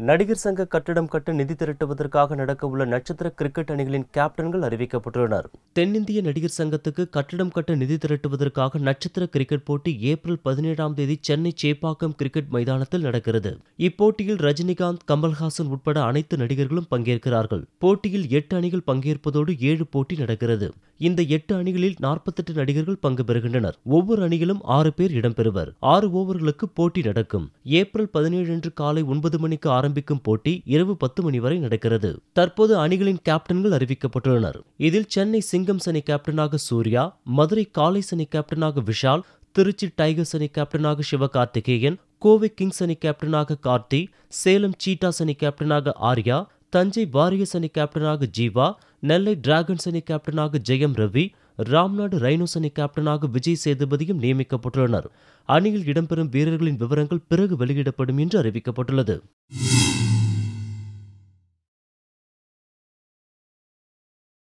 நடிகர் சங்க கட்டிடம் கட்ட நிதி திரட்டுவதற்காக நடக்கவுள்ள நட்சத்திர கிரிக்கெட் அணிகளின் கேப்டன்கள் அறிவிக்கப்பட்டுள்ளனர் தென்னிந்திய நடிகர் சங்கத்துக்கு கட்டிடம் கட்ட நிதி திரட்டுவதற்காக நட்சத்திர கிரிக்கெட் போட்டி ஏப்ரல் பதினேழாம் தேதி சென்னை சேப்பாக்கம் கிரிக்கெட் மைதானத்தில் நடக்கிறது இப்போட்டியில் ரஜினிகாந்த் கமல்ஹாசன் உட்பட அனைத்து நடிகர்களும் பங்கேற்கிறார்கள் போட்டியில் எட்டு அணிகள் பங்கேற்பதோடு ஏழு போட்டி நடக்கிறது இந்த எட்டு அணிகளில் நாற்பத்தெட்டு நடிகர்கள் பங்கு பெறுகின்றனர் ஒவ்வொரு அணியிலும் ஆறு பேர் இடம்பெறுவர் ஆறு ஓவர்களுக்கு போட்டி நடக்கும் ஏப்ரல் பதினேழு அன்று காலை ஒன்பது மணிக்கு ஆரம்பிக்கும் போட்டி இரவு பத்து மணி வரை நடக்கிறது தற்போது அணிகளின் கேப்டன்கள் அறிவிக்கப்பட்டுள்ளனர் இதில் சென்னை சிங்கம்ஸ் அணி கேப்டனாக சூர்யா மதுரை காளைஸ் அணி கேப்டனாக விஷால் திருச்சி டைகர்ஸ் அணி கேப்டனாக சிவகார்த்திகேயன் கோவை கிங்ஸ் அணி கேப்டனாக கார்த்தி சேலம் சீட்டாஸ் அணி கேப்டனாக ஆர்யா தஞ்சை வாரியர்ஸ் அணி கேப்டனாக ஜீவா நெல்லை டிராகன்ஸ் அணி கேப்டனாக ஜெயம் ரவி ராம்நாடு ரைனோஸ் அணி கேப்டனாக விஜய் சேதுபதியும் நியமிக்கப்பட்டுள்ளனர் அணியில் இடம்பெறும் வீரர்களின் விவரங்கள் பிறகு வெளியிடப்படும் என்று அறிவிக்கப்பட்டுள்ளது